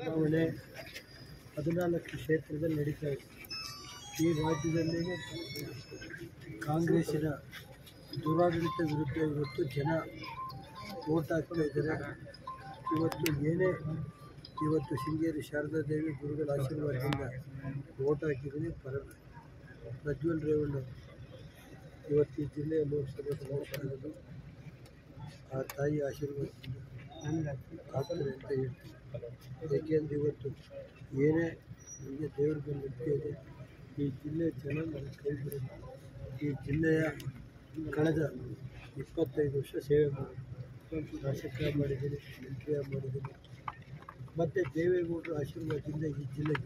ಚುನಾವಣೆ ಹದಿನಾಲ್ಕು ಕ್ಷೇತ್ರದಲ್ಲಿ ನಡೀತಾ ಇದೆ ಈ ರಾಜ್ಯದಲ್ಲಿ ಕಾಂಗ್ರೆಸ್ಸಿನ ದುರಾಡಳಿತ ವಿರುದ್ಧ ಇವತ್ತು ಜನ ಓಟ್ ಹಾಕ್ತಾ ಇದ್ದಾರೆ ಇವತ್ತು ಏನೇ ಇವತ್ತು ಶೃಂಗೇರಿ ಶಾರದಾ ದೇವಿ ಗುರುಗಳ ಆಶೀರ್ವಾದದಿಂದ ಓಟ್ ಹಾಕಿದ್ದೀನಿ ಪರ ಪ್ರಜ್ವಲ್ ರೇವಣ್ಣ ಇವತ್ತು ಈ ಜಿಲ್ಲೆಯ ಲೋಕಸಭೆ ಹೋಗ್ತಾ ಇರೋದು ಆ ತಾಯಿ ಆಶೀರ್ವಾದದಿಂದ ಆಗ್ತದೆ ಅಂತ ಹೇಳ್ತೀನಿ ಏಕೆಂದರೆ ಇವತ್ತು ಏನೇ ನಮಗೆ ದೇವ್ರ ಮೇಲೆ ನಂಬಿಕೆ ಇದೆ ಈ ಜಿಲ್ಲೆ ಜನ ನನ್ನ ಕೈ ಬಿಡಲ್ಲ ಈ ಜಿಲ್ಲೆಯ ಕಳೆದ ಇಪ್ಪತ್ತೈದು ವರ್ಷ ಸೇವೆ ಮಾಡಿ ಶಾಸಕ ಮಾಡಿದ್ದೀನಿ ಮಂತ್ರಿಯ ಮಾಡಿದ್ದೀನಿ ಮತ್ತು ದೇವೇಗೌಡರ ಆಶೀರ್ವಾದದಿಂದ ಈ ಜಿಲ್ಲೆಗೆ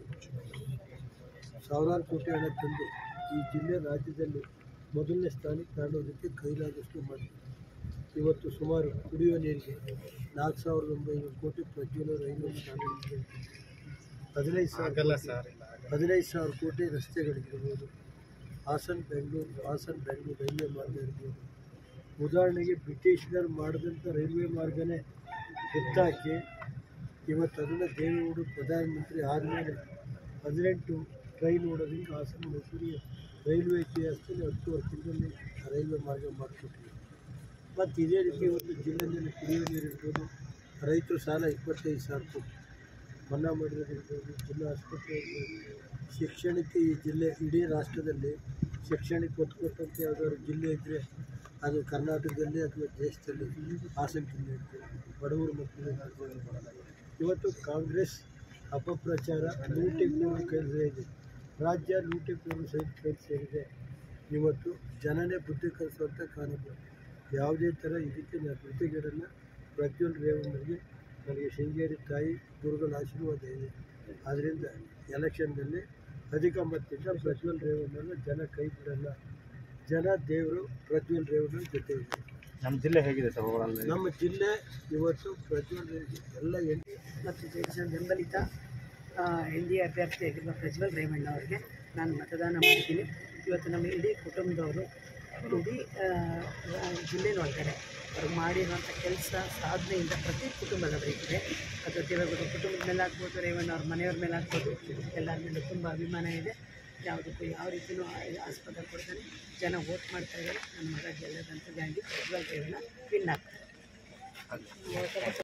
ಸಾವಿರಾರು ಕೋಟಿ ಹಣ ತಂದು ಈ ಜಿಲ್ಲೆ ರಾಜ್ಯದಲ್ಲಿ ಮೊದಲನೇ ಸ್ಥಾನಕ್ಕೆ ತಗೊಂಡೋದಕ್ಕೆ ಕೈಲಾದಷ್ಟು ಮಾಡಿ ಇವತ್ತು ಸುಮಾರು ಕುಡಿಯುವ ನೀರಿಗೆ ನಾಲ್ಕು ಸಾವಿರದ ಒಂಬೈನೂರು ಕೋಟಿ ಪ್ರಜ್ವಲ ರೈಲು ಶಾಲೆಗಳಿಗೆ ಹದಿನೈದು ಸಾವಿರ ಹದಿನೈದು ಸಾವಿರ ಕೋಟಿ ರಸ್ತೆಗಳಿಗಿರ್ಬೋದು ಹಾಸನ ಬೆಂಗಳೂರು ಹಾಸನ ಬೆಂಗಳೂರು ರೈಲ್ವೆ ಮಾರ್ಗ ಇರ್ಬೋದು ಉದಾಹರಣೆಗೆ ಬ್ರಿಟಿಷರು ಮಾಡಿದಂಥ ರೈಲ್ವೆ ಮಾರ್ಗನೇ ಎತ್ತಾಕಿ ಇವತ್ತು ಅದನ್ನು ದೇವೇಗೌಡರು ಪ್ರಧಾನಮಂತ್ರಿ ಆದಮೇಲೆ ಹದಿನೆಂಟು ಟ್ರೈನ್ ಓಡೋದ್ರಿಂದ ಹಾಸನ ಮೈಸೂರಿಗೆ ರೈಲ್ವೆ ಇತಿಹಾಸದಲ್ಲಿ ಹತ್ತು ವರ್ಷದಲ್ಲಿ ರೈಲ್ವೆ ಮಾರ್ಗ ಮಾಡಿಕೊಟ್ಟಿದ್ದಾರೆ ಮತ್ತು ಇದೇ ರೀತಿ ಒಂದು ಜಿಲ್ಲೆಯಲ್ಲಿ ಕುಡಿಯುವ ನೀರು ಇರ್ಬೋದು ರೈತರು ಸಾಲ ಇಪ್ಪತ್ತೈದು ಸಾವಿರ ಕೋಟಿ ಮನ್ನಾ ಮಾಡಿರೋದಿರ್ಬೋದು ಜಿಲ್ಲಾ ಆಸ್ಪತ್ರೆ ಇರ್ಬೋದು ಶಿಕ್ಷಣಕ್ಕೆ ಈ ಜಿಲ್ಲೆ ಇಡೀ ರಾಷ್ಟ್ರದಲ್ಲಿ ಶಿಕ್ಷಣಕ್ಕೆ ಒತ್ತು ಕೊಟ್ಟಂಥ ಯಾವುದಾದ್ರು ಜಿಲ್ಲೆ ಇದ್ದರೆ ಅದು ಕರ್ನಾಟಕದಲ್ಲಿ ಅಥವಾ ದೇಶದಲ್ಲಿ ಹಾಸನ ಜಿಲ್ಲೆ ಇರ್ತದೆ ಬಡವರು ಮಕ್ಕಳಿಗೆ ಇವತ್ತು ಕಾಂಗ್ರೆಸ್ ಅಪಪ್ರಚಾರ ಲೂಟಿ ನೂರು ಕೈ ಸೇರಿದೆ ರಾಜ್ಯ ಲೂಟಿ ನೂರು ಸಹಿತ ಕೈ ಸೇರಿದೆ ಇವತ್ತು ಜನನೇ ಬುದ್ಧಿ ಕಲಿಸುವಂಥ ಕಾನೂನು ಯಾವುದೇ ಥರ ಇದಕ್ಕೆ ನಾನು ಕೃತಿಗಳನ್ನ ಪ್ರಜ್ವಲ್ ರೇವಣ್ಣರಿಗೆ ನನಗೆ ಶೃಂಗೇರಿ ತಾಯಿ ಗುರುಗಳ ಆಶೀರ್ವಾದ ಇದೆ ಆದ್ದರಿಂದ ಎಲೆಕ್ಷನ್ನಲ್ಲಿ ಅಧಿಕ ಮತದಿಂದ ಪ್ರಜ್ವಲ್ ರೇವಣ್ಣನ ಜನ ಕೈ ಬಿಡಲ್ಲ ಜನ ದೇವರು ಪ್ರಜ್ವಲ್ ರೇವಣ್ಣನ ಜೊತೆ ಇದೆ ನಮ್ಮ ಜಿಲ್ಲೆ ಹೇಗಿದೆ ಸರ್ ಓವರಾಲ್ ನಮ್ಮ ಜಿಲ್ಲೆ ಇವತ್ತು ಪ್ರಜ್ವಲ್ ರೇವಣ್ಣ ಎಲ್ಲ ಎನ್ ಮತ್ತು ಜೆಡಿಎಸ್ ಬೆಂಬಲಿತ ಎನ್ ಡಿ ಎ ಅಭ್ಯರ್ಥಿಯಾಗಿರುವ ಪ್ರಜ್ವಲ್ ರೇವಣ್ಣ ಅವರಿಗೆ ನಾನು ಮತದಾನ ಮಾಡಿದ್ದೀನಿ ಇವತ್ತು ನಮ್ಮ ಇಡೀ ಕುಟುಂಬದವರು ಇಡೀ ಆ, ಆ, ಜಿಲ್ಲೆನೊಳಗಡೆ ಅವ್ರು ಮಾಡಿರುವಂಥ ಕೆಲಸ ಸಾಧನೆಯಿಂದ ಪ್ರತಿ ಕುಟುಂಬದವರಿಗಿದೆ ಅದು ದೇವೇಗೌಡ ಕುಟುಂಬದ ಮೇಲೆ ಆಗ್ಬೋದು ರೇವಣ್ಣ ಅವ್ರ ಮನೆಯವ್ರ ಮೇಲೆ ಆಗ್ಬೋದು ಎಲ್ಲರ ಮೇಲೆ ತುಂಬ ಅಭಿಮಾನ ಇದೆ ಯಾವುದಕ್ಕೂ ಯಾವ ರೀತಿಯೂ ಆಸ್ಪದ ಕೊಡ್ತಾನೆ ಜನ ವೋಟ್ ಮಾಡ್ತಾ ಇದ್ದಾರೆ ನನ್ನ ಮಗ ಗೆಲ್ಲದಂತ ಗಾಂಧಿ ಪ್ರಜ್ವಲ್ ರೇವಣ್ಣ ವಿನ್ ಆಗ್ತಾರೆ